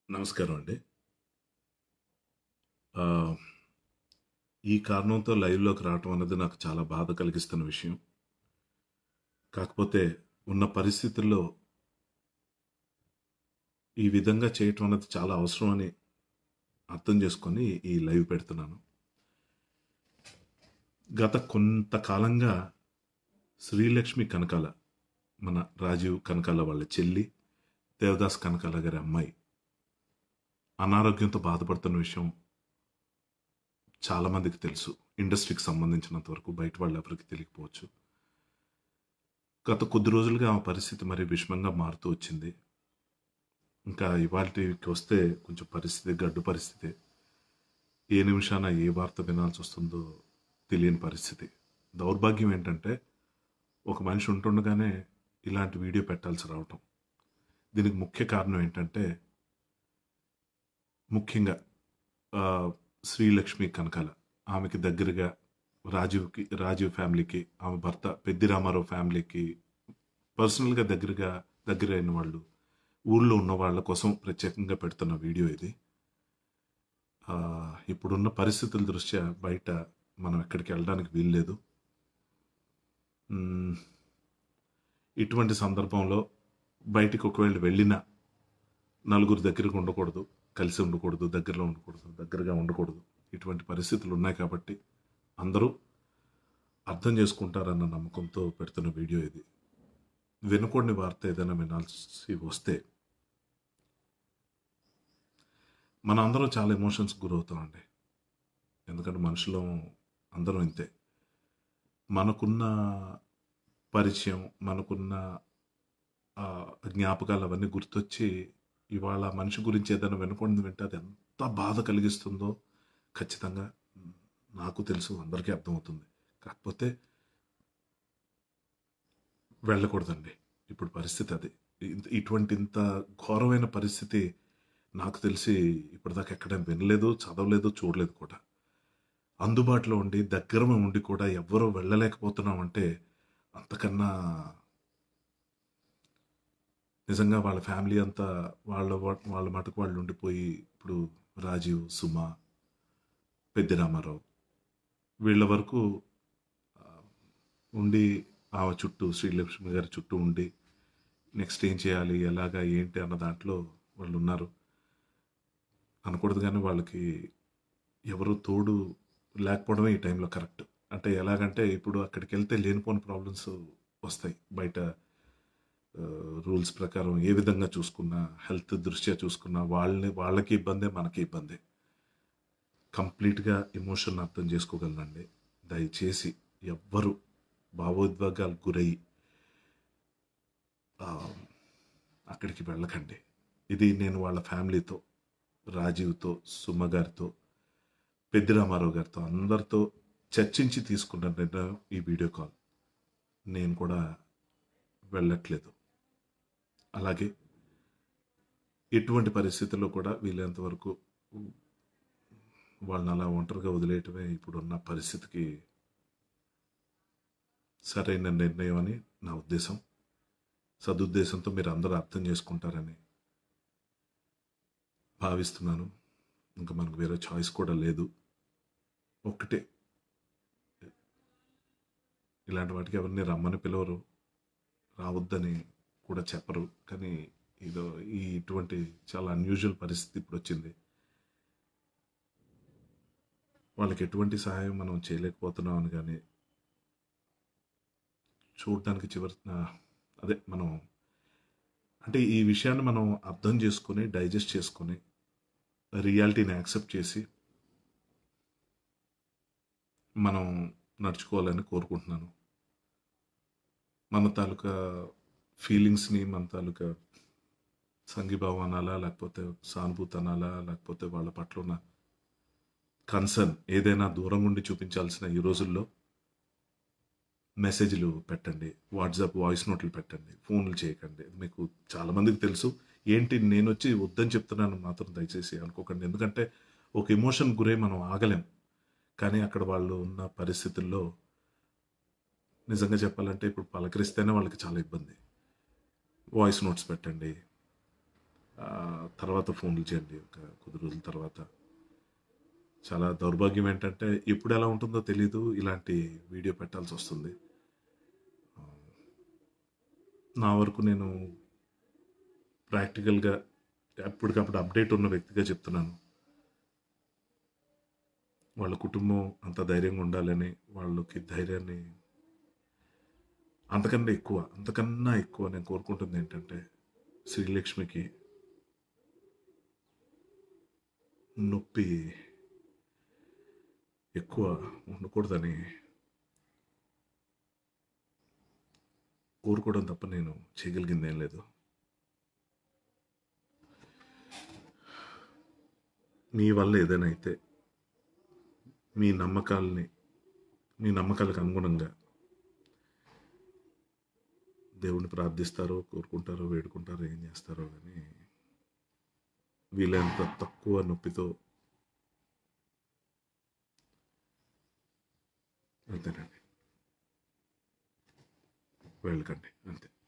నమస్కారం అండి. ఆహ్, ఈ కారణంతో లైవ్‌లోకి రావటం అన్నది నాకు చాలా బాధ కలిగిస్తున్న విషయం. కాకపోతే ఉన్న పరిస్థితుల్లో ఈ విధంగా చేయటం అన్నది చాలా అవసరం అని అర్థం చేసుకొని ఈ లైవ్ పెడుతున్నాను. గత కొంతకాలంగా శ్రీలక్ష్మి కనకాల, మన రాజీవ్ కనకాల వాళ్ళ చెల్లి, దేవదాస్ కనకాల గారి అమ్మాయి అనారోగ్యంతో బాధపడుతున్న విషయం చాలా మందికి తెలుసు. ఇండస్ట్రీకి సంబంధించినంత వరకు బయట వాళ్ళెవరికీ తెలియకపోవచ్చు. గత కొద్ది రోజులుగా ఆమె పరిస్థితి మరీ విషమంగా మారుతూ వచ్చింది. ఇంకా ఇవాల్టికి వస్తే కొంచెం పరిస్థితి గడ్డు పరిస్థితే. ఏ నిమిషాన ఏ వార్త వినాల్సొస్తుందో తెలియని పరిస్థితి. దౌర్భాగ్యం ఏంటంటే, ఒక మనిషి ఉంటుండగానే ఇలాంటి వీడియో పెట్టాల్సి రావటం. దీనికి ముఖ్య కారణం ఏంటంటే ముఖ్యంగా ఆహ్, శ్రీలక్ష్మి కనకాల ఆమెకి దగ్గరగా రాజీవ్‌కి రాజీవ్ ఫ్యామిలీకి, ఆమె భర్త పెద్ది రామారావు ఫ్యామిలీకి పర్సనల్‌గా దగ్గరగా దగ్గరైన వాళ్ళు, ఊళ్ళో ఉన్న వాళ్ళ కోసం ప్రత్యేకంగా పెడుతున్న వీడియో ఇది. ఆహ్, ఇప్పుడున్న పరిస్థితుల దృష్ట్యా బయట మనం ఎక్కడికి వెళ్ళడానికి వీల్లేదు. హ్మ్. ఇటువంటి సందర్భంలో బయటికి ఒకవేళ వెళ్ళినా నలుగురు దగ్గరగా ఉండకూడదు. కలిసి ఉండకూడదు. దగ్గరలో ఉండకూడదు. దగ్గరగా ఉండకూడదు. ఇటువంటి పరిస్థితులు ఉన్నాయి కాబట్టి అందరూ అర్థం చేసుకుంటారన్న నమ్మకంతో పెడుతున్న వీడియో ఇది. వినకూడని వార్త ఏదైనా వినాల్సి వస్తే మనందరం చాలా ఎమోషన్స్‌కి గురవుతామండి. ఎందుకంటే మనుషులం అందరం ఇంతే. మనకున్న పరిచయం, మనకున్న ఆహ్, జ్ఞాపకాలు అవన్నీ గుర్తొచ్చి ఇవాళ మనిషి గురించి ఏదైనా వినకూడనిది వింటే అది ఎంత బాధ కలిగిస్తుందో ఖచ్చితంగా నాకు తెలుసు. అందరికీ అర్థమవుతుంది. కాకపోతే వెళ్ళకూడదండి. ఇప్పుడు పరిస్థితి అది. ఇ ఇటువంటి ఇంత ఘోరమైన పరిస్థితి నాకు తెలిసి ఇప్పటిదాకా ఎక్కడ వినలేదు, చదవలేదు, చూడలేదు కూడా. అందుబాటులో ఉండి, దగ్గర ఉండి కూడా ఎవ్వరూ వెళ్ళలేకపోతున్నామంటే అంతకన్నా నిజంగా వాళ్ళ ఫ్యామిలీ అంతా వాళ్ళ వ వాళ్ళ మటుకు వాళ్ళు ఉండిపోయి ఇప్పుడు రాజీవ్, సుమ, పెద్ది రామారావు వీళ్ళ వరకు ఆహ్, ఉండి ఆమె చుట్టూ శ్రీలక్ష్మి గారి చుట్టూ ఉండి నెక్స్ట్ ఏం చేయాలి? ఎలాగా? ఏంటి? అన్న దాంట్లో వాళ్ళున్నారు. అనకూడదు గానీ వాళ్ళకి ఎవరు తోడు లేకపోవడమే ఈ టైంలో కరెక్ట్. అంటే ఎలాగంటే ఇప్పుడు అక్కడికెళ్తే లేనిపోని ప్రాబ్లమ్స్ వస్తాయి. బయట ఆహ్, రూల్స్ ప్రకారం ఏ విధంగా చూసుకున్నా, హెల్త్ దృష్ట్యా చూసుకున్నా వాళ్ళని వాళ్ళకి ఇబ్బందే, మనకి ఇబ్బందే. కంప్లీట్‌గా ఎమోషన్ అర్థం చేసుకోగలనండి. దయచేసి ఎవ్వరు భావోద్వేగాలకు గురయ్యి ఆహ్, అక్కడికి వెళ్ళకండి. ఇది నేను వాళ్ళ ఫ్యామిలీతో, రాజీవ్‌తో, సుమ గారితో, పెద్ది రామారావు గారితో అందరితో చర్చించి తీసుకున్న నిర్ణయం ఈ వీడియో కాల్. నేను కూడా వెళ్ళట్లేదు. అలాగే ఎటువంటి పరిస్థితుల్లో కూడా వీలైనంత వరకు వాళ్ళని అలా ఒంటరిగా వదిలేయటమే ఇప్పుడున్న పరిస్థితికి సరైన నిర్ణయం అని నా ఉద్దేశం. సదుద్దేశంతో మీరందరూ అర్థం చేసుకుంటారని భావిస్తున్నాను. ఇంక మనకు వేరే చాయిస్ కూడా లేదు. ఒక్కటే ఇలాంటి వాటికి ఎవరిని రమ్మని పిలవరు. రావద్దని కూడా చెప్పరు. కానీ ఇదో ఈ ఇటువంటి చాలా అన్‌యూజువల్ పరిస్థితి ఇప్పుడొచ్చింది. వాళ్ళకి ఎటువంటి సహాయం మనం చేయలేకపోతున్నాం అని గాని చూడటానికి చివరి ఆహ్, అదే మనం అంటే ఈ విషయాన్ని మనం అర్థం చేసుకొని, డైజెస్ట్ చేసుకొని, రియాలిటీని యాక్సెప్ట్ చేసి మనం నడుచుకోవాలని కోరుకుంటున్నాను. మన తాలూకా ఫీలింగ్స్‌ని, మన తాలూకా సంఘీభావం అనాలా? లేకపోతే సానుభూతి అనాలా? లేకపోతే వాళ్ళ పట్ల ఉన్న కన్సర్న్ ఏదైనా దూరం ఉండి చూపించాల్సిన ఈ రోజుల్లో మెసేజ్‌లు పెట్టండి. వాట్సాప్ వాయిస్ నోట్‌లు పెట్టండి. ఫోన్‌లు చేయకండి. మీకు చాలా మందికి తెలుసు. ఏంటి నేనొచ్చి వద్దని చెప్తున్నాను మాత్రం దయచేసి అనుకోకండి. ఎందుకంటే ఒక ఎమోషన్ గురై మనం ఆగలేం. కానీ అక్కడ వాళ్ళు ఉన్న పరిస్థితుల్లో నిజంగా చెప్పాలంటే ఇప్పుడు పలకరిస్తేనే వాళ్ళకి చాలా ఇబ్బంది. వాయిస్ నోట్స్ పెట్టండి. ఆ, తర్వాత ఫోన్లు చేయండి ఒక కొద్ది రోజుల తర్వాత చాలా దౌర్భాగ్యం ఏంటంటే ఇప్పుడు ఎలా ఉంటుందో తెలీదు ఇలాంటి వీడియో పెట్టాల్సి వస్తుంది ఆ, నా వరకు నేను ప్రాక్టికల్గా ఎప్పటికప్పుడు అప్డేట్ ఉన్న వ్యక్తిగా చెప్తున్నాను వాళ్ళ కుటుంబం అంత ధైర్యంగా ఉండాలని వాళ్ళకి ధైర్యాన్ని అంతకన్నా ఎక్కువ అంతకన్నా ఎక్కువ నేను కోరుకుంటుంది ఏంటంటే శ్రీలక్ష్మికి నొప్పి ఎక్కువ ఉండకూడదని కోరుకోవడం తప్ప నేను చేయగలిగింది ఏం లేదు మీ వల్ల ఏదైనా అయితే మీ నమ్మకాలని మీ నమ్మకాలకు అనుగుణంగా దేవుణ్ణి ప్రార్థిస్తారో కోరుకుంటారో వేడుకుంటారో ఏం చేస్తారో కానీ వీలైనంత తక్కువ నొప్పితో అంతేనండి వెళ్ళకండి అంతే